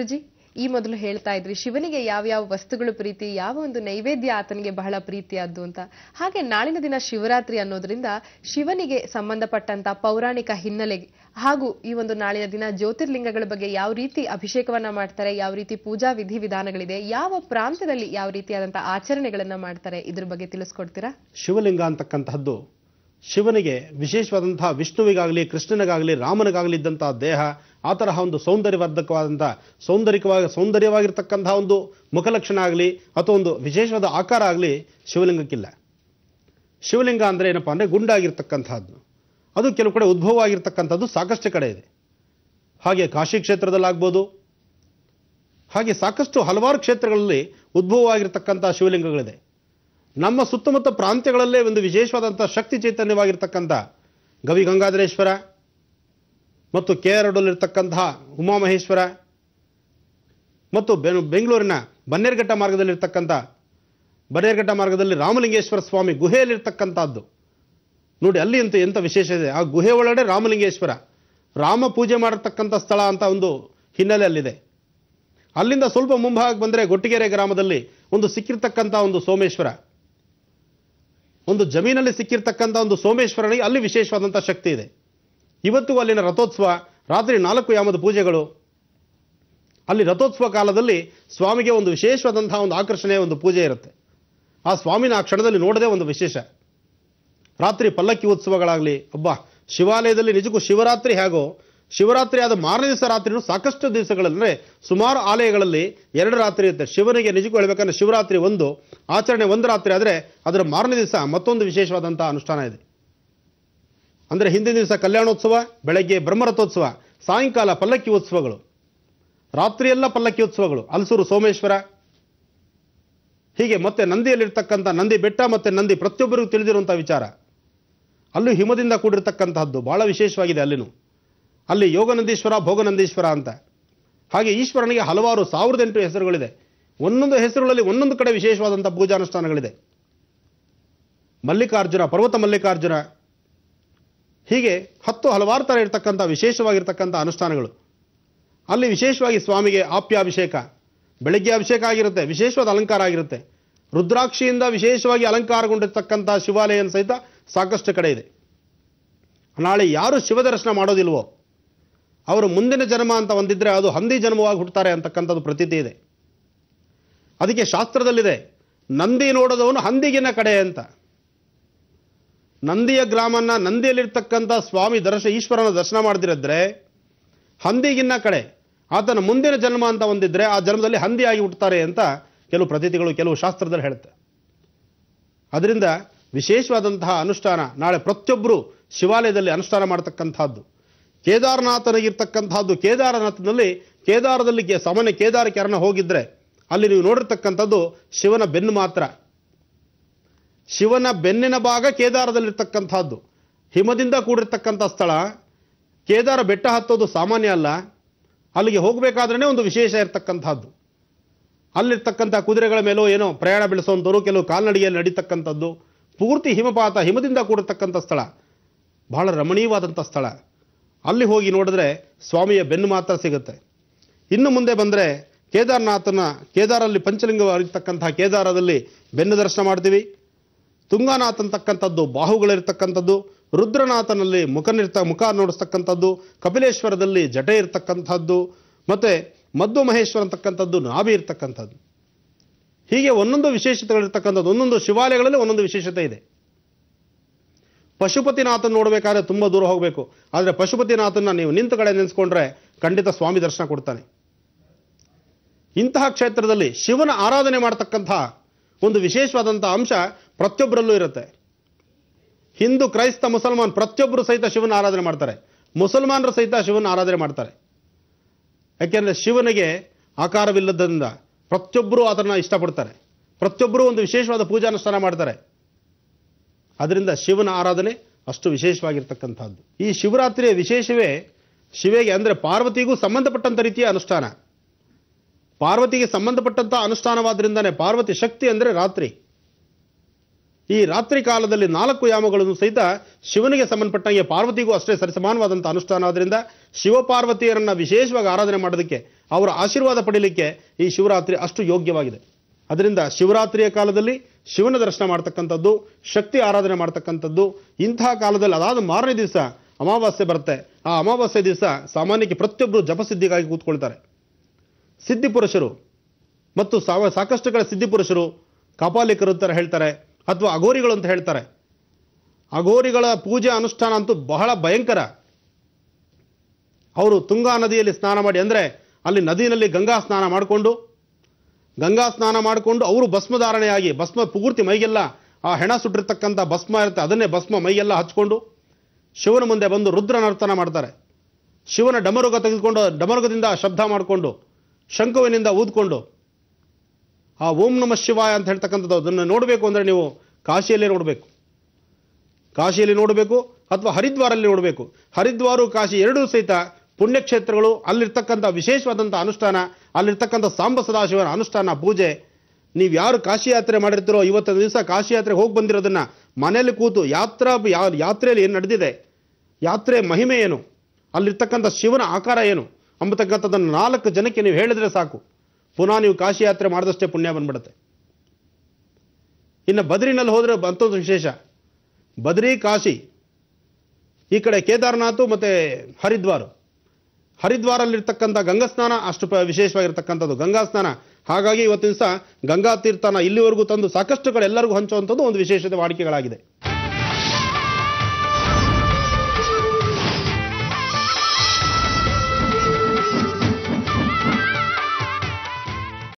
ಗುರುಜಿ ಈ ಮೊದಲು ಹೇಳ್ತಾ ಇದ್ರಿ ಶಿವನಿಗೆ ಯಾವ್ಯಾವ ವಸ್ತುಗಳು ಪ್ರೀತಿ ಯಾವ ಒಂದು ನೈವೇದ್ಯ ಆತನಿಗೆ ಬಹಳ ಪ್ರೀತಿಯಾದ್ದು ಅಂತ ಹಾಗೆ ನಾಳಿನ ದಿನ ಶಿವರಾತ್ರಿ ಅನ್ನೋದ್ರಿಂದ ಶಿವನಿಗೆ ಸಂಬಂಧಪಟ್ಟಂತ ಪೌರಾಣಿಕ ಹಿನ್ನೆಲೆ ಹಾಗೂ ಈ ಒಂದು ನಾಳಿನ ದಿನ ಜ್ಯೋತಿರ್ಲಿಂಗಗಳ ಬಗ್ಗೆ ಯಾವ ರೀತಿ ಅಭಿಷೇಕವನ್ನ ಮಾಡ್ತಾರೆ ಯಾವ ರೀತಿ ಪೂಜಾ ವಿಧಿ ವಿಧಾನಗಳಿದೆ ಯಾವ ಪ್ರಾಂತ್ಯದಲ್ಲಿ ಯಾವ ರೀತಿಯಾದಂತಹ ಆಚರಣೆಗಳನ್ನ ಮಾಡ್ತಾರೆ ಇದ್ರ ಬಗ್ಗೆ ತಿಳಿಸ್ಕೊಡ್ತೀರಾ ಶಿವಲಿಂಗ ಅಂತಕ್ಕಂತಹದ್ದು ಶಿವನಿಗೆ ವಿಶೇಷವಾದಂತಹ ವಿಷ್ಣುವಿಗಾಗಲಿ ಕೃಷ್ಣನಿಗಾಗಲಿ ರಾಮನಿಗಾಗಲಿ ಇದ್ದಂತಹ ದೇಹ ಆ ತರಹ ಒಂದು ಸೌಂದರ್ಯವರ್ಧಕವಾದಂತಹ ಸೌಂದರ್ಯವಾಗಿ ಸೌಂದರ್ಯವಾಗಿರ್ತಕ್ಕಂತಹ ಒಂದು ಮುಖಲಕ್ಷಣ ಆಗಲಿ ಅಥವಾ ಒಂದು ವಿಶೇಷವಾದ ಆಕಾರ ಆಗಲಿ ಶಿವಲಿಂಗಕ್ಕಿಲ್ಲ ಶಿವಲಿಂಗ ಅಂದರೆ ಏನಪ್ಪ ಅಂದರೆ ಗುಂಡಾಗಿರ್ತಕ್ಕಂತಹದ್ದು ಅದು ಕೆಲವು ಕಡೆ ಉದ್ಭವ ಆಗಿರ್ತಕ್ಕಂಥದ್ದು ಸಾಕಷ್ಟು ಕಡೆ ಇದೆ ಹಾಗೆ ಕಾಶಿ ಕ್ಷೇತ್ರದಲ್ಲಾಗ್ಬೋದು ಹಾಗೆ ಸಾಕಷ್ಟು ಹಲವಾರು ಕ್ಷೇತ್ರಗಳಲ್ಲಿ ಉದ್ಭವವಾಗಿರ್ತಕ್ಕಂಥ ಶಿವಲಿಂಗಗಳಿದೆ ನಮ್ಮ ಸುತ್ತಮುತ್ತ ಪ್ರಾಂತ್ಯಗಳಲ್ಲೇ ಒಂದು ವಿಶೇಷವಾದಂಥ ಶಕ್ತಿ ಚೈತನ್ಯವಾಗಿರ್ತಕ್ಕಂಥ ಗವಿ ಗಂಗಾಧರೇಶ್ವರ ಮತ್ತು ಕೆ ಆರ್ಡಲ್ಲಿರ್ತಕ್ಕಂತಹ ಉಮಾಮಹೇಶ್ವರ ಮತ್ತು ಬೆಂ- ಬೆಂಗಳೂರಿನ ಬನ್ನೇರುಘಟ್ಟ ಮಾರ್ಗದಲ್ಲಿರ್ತಕ್ಕಂಥ ಬನ್ನೇರುಘಟ್ಟ ಮಾರ್ಗದಲ್ಲಿ ರಾಮಲಿಂಗೇಶ್ವರ ಸ್ವಾಮಿ ಗುಹೆಯಲ್ಲಿರ್ತಕ್ಕಂಥದ್ದು ನೋಡಿ ಅಲ್ಲಿ ಅಂತ ಎಂಥ ವಿಶೇಷ ಇದೆ ಆ ಗುಹೆ ಒಳಗಡೆ ರಾಮಲಿಂಗೇಶ್ವರ ರಾಮ ಪೂಜೆ ಮಾಡಿರ್ತಕ್ಕಂಥ ಸ್ಥಳ ಅಂತ ಒಂದು ಹಿನ್ನೆಲೆ ಅಲ್ಲಿದೆ ಅಲ್ಲಿಂದ ಸ್ವಲ್ಪ ಮುಂಭಾಗಕ್ಕೆ ಬಂದರೆ ಗೊಟ್ಟಿಗೆರೆ ಗ್ರಾಮದಲ್ಲಿ ಒಂದು ಸಿಕ್ಕಿರ್ತಕ್ಕಂಥ ಒಂದು ಸೋಮೇಶ್ವರ ಒಂದು ಜಮೀನಲ್ಲಿ ಸಿಕ್ಕಿರ್ತಕ್ಕಂಥ ಒಂದು ಸೋಮೇಶ್ವರನಿಗೆ ಅಲ್ಲಿ ವಿಶೇಷವಾದಂಥ ಶಕ್ತಿ ಇದೆ ಇವತ್ತು ಅಲ್ಲಿನ ರಥೋತ್ಸವ ರಾತ್ರಿ ನಾಲ್ಕು ಯಾಮದ ಪೂಜೆಗಳು ಅಲ್ಲಿ ರಥೋತ್ಸವ ಕಾಲದಲ್ಲಿ ಸ್ವಾಮಿಗೆ ಒಂದು ವಿಶೇಷವಾದಂತಹ ಒಂದು ಆಕರ್ಷಣೆಯ ಒಂದು ಪೂಜೆ ಇರುತ್ತೆ ಆ ಸ್ವಾಮಿನ ಆ ಕ್ಷಣದಲ್ಲಿ ನೋಡದೆ ಒಂದು ವಿಶೇಷ ರಾತ್ರಿ ಪಲ್ಲಕ್ಕಿ ಉತ್ಸವಗಳಾಗಲಿ ಅಬ್ಬಾ ಶಿವಾಲಯದಲ್ಲಿ ನಿಜಕ್ಕೂ ಶಿವರಾತ್ರಿ ಹೇಗೋ ಶಿವರಾತ್ರಿ ಆದ ಮಾರನೇ ದಿವಸ ರಾತ್ರಿನೂ ಸಾಕಷ್ಟು ದಿವಸಗಳಂದ್ರೆ ಸುಮಾರು ಆಲಯಗಳಲ್ಲಿ ಎರಡು ರಾತ್ರಿ ಇರುತ್ತೆ ಶಿವನಿಗೆ ನಿಜಕ್ಕೂ ಹೇಳ್ಬೇಕಂದ್ರೆ ಶಿವರಾತ್ರಿ ಒಂದು ಆಚರಣೆ ಒಂದು ರಾತ್ರಿ ಆದರೆ ಅದರ ಮಾರನೇ ದಿವಸ ಮತ್ತೊಂದು ವಿಶೇಷವಾದಂತಹ ಅನುಷ್ಠಾನ ಇದೆ ಅಂದರೆ ಹಿಂದಿನ ದಿವಸ ಕಲ್ಯಾಣೋತ್ಸವ ಬೆಳಗ್ಗೆ ಬ್ರಹ್ಮರಥೋತ್ಸವ ಸಾಯಂಕಾಲ ಪಲ್ಲಕ್ಕಿ ಉತ್ಸವಗಳು ರಾತ್ರಿಯೆಲ್ಲ ಪಲ್ಲಕ್ಕಿ ಉತ್ಸವಗಳು ಹಲಸೂರು ಸೋಮೇಶ್ವರ ಹೀಗೆ ಮತ್ತೆ ನಂದಿಯಲ್ಲಿರ್ತಕ್ಕಂಥ ನಂದಿ ಬೆಟ್ಟ ಮತ್ತೆ ನಂದಿ ಪ್ರತಿಯೊಬ್ಬರಿಗೂ ತಿಳಿದಿರುವಂಥ ವಿಚಾರ ಅಲ್ಲೂ ಹಿಮದಿಂದ ಕೂಡಿರ್ತಕ್ಕಂತಹದ್ದು ಬಹಳ ವಿಶೇಷವಾಗಿದೆ ಅಲ್ಲಿನೂ ಅಲ್ಲಿ ಯೋಗನಂದೀಶ್ವರ ಭೋಗನಂದೀಶ್ವರ ಅಂತ ಹಾಗೆ ಈಶ್ವರನಿಗೆ ಹಲವಾರು ಸಾವಿರದ ಎಂಟು ಹೆಸರುಗಳಿದೆ ಒಂದೊಂದು ಹೆಸರುಗಳಲ್ಲಿ ಒಂದೊಂದು ಕಡೆ ವಿಶೇಷವಾದಂಥ ಪೂಜಾನುಷ್ಠಾನಗಳಿದೆ ಮಲ್ಲಿಕಾರ್ಜುನ ಪರ್ವತ ಮಲ್ಲಿಕಾರ್ಜುನ ಹೀಗೆ ಹತ್ತು ಹಲವಾರು ಥರ ಇರ್ತಕ್ಕಂಥ ವಿಶೇಷವಾಗಿರ್ತಕ್ಕಂಥ ಅನುಷ್ಠಾನಗಳು ಅಲ್ಲಿ ವಿಶೇಷವಾಗಿ ಸ್ವಾಮಿಗೆ ಆಪ್ಯಾಭಿಷೇಕ ಬೆಳಗ್ಗೆ ಅಭಿಷೇಕ ಆಗಿರುತ್ತೆ ವಿಶೇಷವಾದ ಅಲಂಕಾರ ಆಗಿರುತ್ತೆ ರುದ್ರಾಕ್ಷಿಯಿಂದ ವಿಶೇಷವಾಗಿ ಅಲಂಕಾರಗೊಂಡಿರ್ತಕ್ಕಂಥ ಶಿವಾಲಯ ಸಹಿತ ಸಾಕಷ್ಟು ಕಡೆ ಇದೆ ನಾಳೆ ಯಾರು ಶಿವದರ್ಶನ ಮಾಡೋದಿಲ್ವೋ ಅವರು ಮುಂದಿನ ಜನ್ಮ ಅಂತ ಒಂದಿದ್ರೆ ಅದು ಹಂದಿ ಜನ್ಮವಾಗಿ ಹುಟ್ಟುತ್ತಾರೆ ಅಂತಕ್ಕಂಥದ್ದು ಪ್ರತೀತಿ ಇದೆ ಅದಕ್ಕೆ ಶಾಸ್ತ್ರದಲ್ಲಿದೆ ನಂದಿ ನೋಡೋದವನು ಹಂದಿಗಿನ ಕಡೆ ಅಂತ ನಂದಿಯ ಗ್ರಾಮನ್ನ ನಂದಿಯಲ್ಲಿರ್ತಕ್ಕಂಥ ಸ್ವಾಮಿ ದರ್ಶ ಈಶ್ವರನ ದರ್ಶನ ಮಾಡದಿರಿದ್ರೆ ಹಂದಿಗಿನ್ನ ಕಡೆ ಆತನ ಮುಂದಿನ ಜನ್ಮ ಅಂತ ಒಂದಿದ್ರೆ ಆ ಜನ್ಮದಲ್ಲಿ ಹಂದಿಯಾಗಿ ಹುಟ್ಟುತ್ತಾರೆ ಅಂತ ಕೆಲವು ಪ್ರತೀತಿಗಳು ಕೆಲವು ಶಾಸ್ತ್ರದಲ್ಲಿ ಹೇಳುತ್ತೆ ಅದರಿಂದ ವಿಶೇಷವಾದಂತಹ ಅನುಷ್ಠಾನ ನಾಳೆ ಪ್ರತಿಯೊಬ್ಬರು ಶಿವಾಲಯದಲ್ಲಿ ಅನುಷ್ಠಾನ ಮಾಡತಕ್ಕಂಥದ್ದು ಕೇದಾರನಾಥನಿಗಿರ್ತಕ್ಕಂಥದ್ದು ಕೇದಾರನಾಥನಲ್ಲಿ ಕೇದಾರದಲ್ಲಿ ಕೆ- ಸಾಮಾನ್ಯ ಕೇದಾರಕ್ಕೆ ಯಾರನ್ನ ಹೋಗಿದ್ರೆ ಅಲ್ಲಿ ನೀವು ನೋಡಿರ್ತಕ್ಕಂಥದ್ದು ಶಿವನ ಬೆನ್ನು ಮಾತ್ರ ಶಿವನ ಬೆನ್ನಿನ ಭಾಗ ಕೇದಾರದಲ್ಲಿರ್ತಕ್ಕಂಥದ್ದು ಹಿಮದಿಂದ ಕೂಡಿರ್ತಕ್ಕಂಥ ಸ್ಥಳ ಕೇದಾರ ಬೆಟ್ಟ ಹತ್ತೋದು ಸಾಮಾನ್ಯ ಅಲ್ಲ ಅಲ್ಲಿಗೆ ಹೋಗಬೇಕಾದ್ರೇ ಒಂದು ವಿಶೇಷ ಇರತಕ್ಕಂಥದ್ದು ಅಲ್ಲಿರ್ತಕ್ಕಂಥ ಕುದುರೆಗಳ ಮೇಲೋ ಏನೋ ಪ್ರಯಾಣ ಬೆಳೆಸುವಂಥವ್ರು ಕೆಲವು ಕಾಲ್ನಡಿಗೆಯಲ್ಲಿ ನಡೀತಕ್ಕಂಥದ್ದು ಪೂರ್ತಿ ಹಿಮಪಾತ ಹಿಮದಿಂದ ಕೂಡಿರ್ತಕ್ಕಂಥ ಸ್ಥಳ ಬಹಳ ರಮಣೀಯವಾದಂಥ ಸ್ಥಳ ಅಲ್ಲಿ ಹೋಗಿ ನೋಡಿದ್ರೆ ಸ್ವಾಮಿಯ ಬೆನ್ನು ಮಾತ್ರ ಸಿಗುತ್ತೆ ಇನ್ನು ಮುಂದೆ ಬಂದರೆ ಕೇದಾರನಾಥನ ಕೇದಾರಲ್ಲಿ ಪಂಚಲಿಂಗವಾಗಿರ್ತಕ್ಕಂಥ ಕೇದಾರದಲ್ಲಿ ಬೆನ್ನು ದರ್ಶನ ಮಾಡ್ತೀವಿ ತುಂಗಾನಾಥ್ ಅಂತಕ್ಕಂಥದ್ದು ಬಾಹುಗಳಿರ್ತಕ್ಕಂಥದ್ದು ರುದ್ರನಾಥನಲ್ಲಿ ಮುಖನಿರ್ತ ಮುಖ ನೋಡಿಸ್ತಕ್ಕಂಥದ್ದು ಕಪಿಲೇಶ್ವರದಲ್ಲಿ ಜಟೆ ಇರ್ತಕ್ಕಂಥದ್ದು ಮತ್ತೆ ಮದ್ದು ಮಹೇಶ್ವರ ಅಂತಕ್ಕಂಥದ್ದು ನಾಭಿ ಇರ್ತಕ್ಕಂಥದ್ದು ಹೀಗೆ ಒಂದೊಂದು ವಿಶೇಷತೆಗಳಿರ್ತಕ್ಕಂಥದ್ದು ಒಂದೊಂದು ಶಿವಾಲಯಗಳಲ್ಲಿ ಒಂದೊಂದು ವಿಶೇಷತೆ ಇದೆ ಪಶುಪತಿನಾಥನ್ ನೋಡಬೇಕಾದ್ರೆ ತುಂಬ ದೂರ ಹೋಗಬೇಕು ಆದರೆ ಪಶುಪತಿನಾಥನ್ನ ನೀವು ನಿಂತ ಕಡೆ ನೆನೆಸ್ಕೊಂಡ್ರೆ ಖಂಡಿತ ಸ್ವಾಮಿ ದರ್ಶನ ಕೊಡ್ತಾನೆ ಇಂತಹ ಕ್ಷೇತ್ರದಲ್ಲಿ ಶಿವನ ಆರಾಧನೆ ಮಾಡತಕ್ಕಂತಹ ಒಂದು ವಿಶೇಷವಾದಂತಹ ಅಂಶ ಪ್ರತಿಯೊಬ್ಬರಲ್ಲೂ ಇರುತ್ತೆ ಹಿಂದೂ ಕ್ರೈಸ್ತ ಮುಸಲ್ಮಾನ್ ಪ್ರತಿಯೊಬ್ಬರು ಸಹಿತ ಶಿವನ ಆರಾಧನೆ ಮಾಡ್ತಾರೆ ಮುಸಲ್ಮಾನರು ಸಹಿತ ಶಿವನ ಆರಾಧನೆ ಮಾಡ್ತಾರೆ ಯಾಕೆಂದರೆ ಶಿವನಿಗೆ ಆಕಾರವಿಲ್ಲದ್ರಿಂದ ಪ್ರತಿಯೊಬ್ಬರೂ ಅದನ್ನು ಇಷ್ಟಪಡ್ತಾರೆ ಪ್ರತಿಯೊಬ್ಬರೂ ಒಂದು ವಿಶೇಷವಾದ ಪೂಜಾನುಷ್ಠಾನ ಮಾಡ್ತಾರೆ ಅದರಿಂದ ಶಿವನ ಆರಾಧನೆ ಅಷ್ಟು ವಿಶೇಷವಾಗಿರ್ತಕ್ಕಂಥದ್ದು ಈ ಶಿವರಾತ್ರಿಯ ವಿಶೇಷವೇ ಶಿವೆಗೆ ಅಂದರೆ ಪಾರ್ವತಿಗೂ ಸಂಬಂಧಪಟ್ಟಂಥ ರೀತಿಯ ಅನುಷ್ಠಾನ ಪಾರ್ವತಿಗೆ ಸಂಬಂಧಪಟ್ಟಂಥ ಅನುಷ್ಠಾನವಾದ್ರಿಂದನೇ ಪಾರ್ವತಿ ಶಕ್ತಿ ಅಂದರೆ ರಾತ್ರಿ ಈ ರಾತ್ರಿ ಕಾಲದಲ್ಲಿ ನಾಲ್ಕು ಯಾಮಗಳನ್ನು ಸಹಿತ ಶಿವನಿಗೆ ಸಂಬಂಧಪಟ್ಟಂಗೆ ಪಾರ್ವತಿಗೂ ಅಷ್ಟೇ ಸರಿಸಮಾನವಾದಂಥ ಅನುಷ್ಠಾನ ಆದ್ರಿಂದ ಶಿವಪಾರ್ವತಿಯರನ್ನ ವಿಶೇಷವಾಗಿ ಆರಾಧನೆ ಮಾಡೋದಕ್ಕೆ ಅವರ ಆಶೀರ್ವಾದ ಪಡೀಲಿಕ್ಕೆ ಈ ಶಿವರಾತ್ರಿ ಅಷ್ಟು ಯೋಗ್ಯವಾಗಿದೆ ಅದರಿಂದ ಶಿವರಾತ್ರಿಯ ಕಾಲದಲ್ಲಿ ಶಿವನ ದರ್ಶನ ಮಾಡ್ತಕ್ಕಂಥದ್ದು ಶಕ್ತಿ ಆರಾಧನೆ ಮಾಡ್ತಕ್ಕಂಥದ್ದು ಇಂತಹ ಕಾಲದಲ್ಲಿ ಅದಾದ ಮಾರನೇ ದಿವಸ ಅಮಾವಾಸ್ಯೆ ಬರುತ್ತೆ ಆ ಅಮಾವಾಸ್ಯೆ ದಿವಸ ಸಾಮಾನ್ಯಕ್ಕೆ ಪ್ರತಿಯೊಬ್ಬರು ಜಪಸಿದ್ಧಿಗಾಗಿ ಕೂತ್ಕೊಳ್ತಾರೆ ಸಿದ್ಧಿ ಪುರುಷರು ಮತ್ತು ಸಾವ ಸಾಕಷ್ಟುಗಳ ಸಿದ್ಧಿ ಪುರುಷರು ಕಾಪಾಲಿಕರು ಅಂತ ಹೇಳ್ತಾರೆ ಅಥವಾ ಅಘೋರಿಗಳು ಅಂತ ಹೇಳ್ತಾರೆ ಅಘೋರಿಗಳ ಪೂಜೆ ಅನುಷ್ಠಾನ ಅಂತೂ ಬಹಳ ಭಯಂಕರ ಅವರು ತುಂಗಾ ನದಿಯಲ್ಲಿ ಸ್ನಾನ ಮಾಡಿ ಅಂದರೆ ಅಲ್ಲಿ ನದಿಯಲ್ಲಿ ಗಂಗಾ ಸ್ನಾನ ಮಾಡಿಕೊಂಡು ಗಂಗಾ ಸ್ನಾನ ಮಾಡಿಕೊಂಡು ಅವರು ಭಸ್ಮಧಾರಣೆಯಾಗಿ ಭಸ್ಮ ಪೂರ್ತಿ ಮೈಗೆಲ್ಲ ಆ ಹೆಣ ಸುಟ್ಟಿರ್ತಕ್ಕಂಥ ಭಸ್ಮ ಇರುತ್ತೆ ಅದನ್ನೇ ಭಸ್ಮ ಮೈಗೆಲ್ಲ ಹಚ್ಕೊಂಡು ಶಿವನ ಮುಂದೆ ಬಂದು ರುದ್ರ ನರ್ತನ ಮಾಡ್ತಾರೆ ಶಿವನ ಡಮರುಗ ತೆಗೆದುಕೊಂಡು ಡಮರುಗದಿಂದ ಶಬ್ದ ಮಾಡಿಕೊಂಡು ಶಂಕುವಿನಿಂದ ಊದ್ಕೊಂಡು ಆ ಓಂ ನಮ ಶಿವಾಯ ಅಂತ ಹೇಳ್ತಕ್ಕಂಥದ್ದು ಅದನ್ನು ನೋಡಬೇಕು ಅಂದರೆ ನೀವು ಕಾಶಿಯಲ್ಲಿ ನೋಡಬೇಕು ಕಾಶಿಯಲ್ಲಿ ನೋಡಬೇಕು ಅಥವಾ ಹರಿದ್ವಾರಲ್ಲಿ ನೋಡಬೇಕು ಹರಿದ್ವಾರ ಕಾಶಿ ಎರಡೂ ಸಹಿತ ಪುಣ್ಯಕ್ಷೇತ್ರಗಳು ಅಲ್ಲಿರ್ತಕ್ಕಂಥ ವಿಶೇಷವಾದಂಥ ಅನುಷ್ಠಾನ ಅಲ್ಲಿರ್ತಕ್ಕಂಥ ಸಾಂಬ ಸದಾಶಿವನ ಅನುಷ್ಠಾನ ಪೂಜೆ ನೀವು ಯಾರು ಕಾಶಿ ಯಾತ್ರೆ ಮಾಡಿರ್ತೀರೋ ಇವತ್ತಿನ ದಿವಸ ಕಾಶಿ ಯಾತ್ರೆಗೆ ಹೋಗಿ ಬಂದಿರೋದನ್ನ ಮನೆಯಲ್ಲಿ ಕೂತು ಯಾತ್ರಾ ಯಾ- ಯಾತ್ರೆಯಲ್ಲಿ ಏನು ನಡೆದಿದೆ ಯಾತ್ರೆ ಮಹಿಮೆ ಏನು ಅಲ್ಲಿರ್ತಕ್ಕಂಥ ಶಿವನ ಆಕಾರ ಏನು ಅಂಬತಕ್ಕಂಥದ್ದನ್ನು ನಾಲ್ಕು ಜನಕ್ಕೆ ನೀವು ಹೇಳಿದ್ರೆ ಸಾಕು ಪುನಃ ನೀವು ಕಾಶಿ ಯಾತ್ರೆ ಮಾಡಿದಷ್ಟೇ ಪುಣ್ಯ ಬಂದ್ಬಿಡುತ್ತೆ ಇನ್ನು ಬದ್ರಿನಲ್ಲಿ ಹೋದರೆ ಮತ್ತೊಂದು ವಿಶೇಷ ಬದ್ರಿ ಕಾಶಿ ಈ ಕಡೆ ಕೇದಾರ್ನಾಥ್ ಮತ್ತೆ ಹರಿದ್ವಾರ ಹರಿದ್ವಾರಲ್ಲಿರ್ತಕ್ಕಂಥ ಗಂಗಾ ಸ್ನಾನ ಅಷ್ಟು ಪ- ವಿಶೇಷವಾಗಿರ್ತಕ್ಕಂಥದ್ದು ಗಂಗಾ ಸ್ನಾನ ಹಾಗಾಗಿ ಇವತ್ತಿನ ದಿವಸ ಗಂಗಾ ತೀರ್ಥನ ಇಲ್ಲಿವರೆಗೂ ತಂದು ಸಾಕಷ್ಟು ಕಡೆ ಎಲ್ಲರಿಗೂ ಹಂಚುವಂಥದ್ದು ಒಂದು ವಿಶೇಷತೆ ವಾಡಿಕೆಗಳಾಗಿದೆ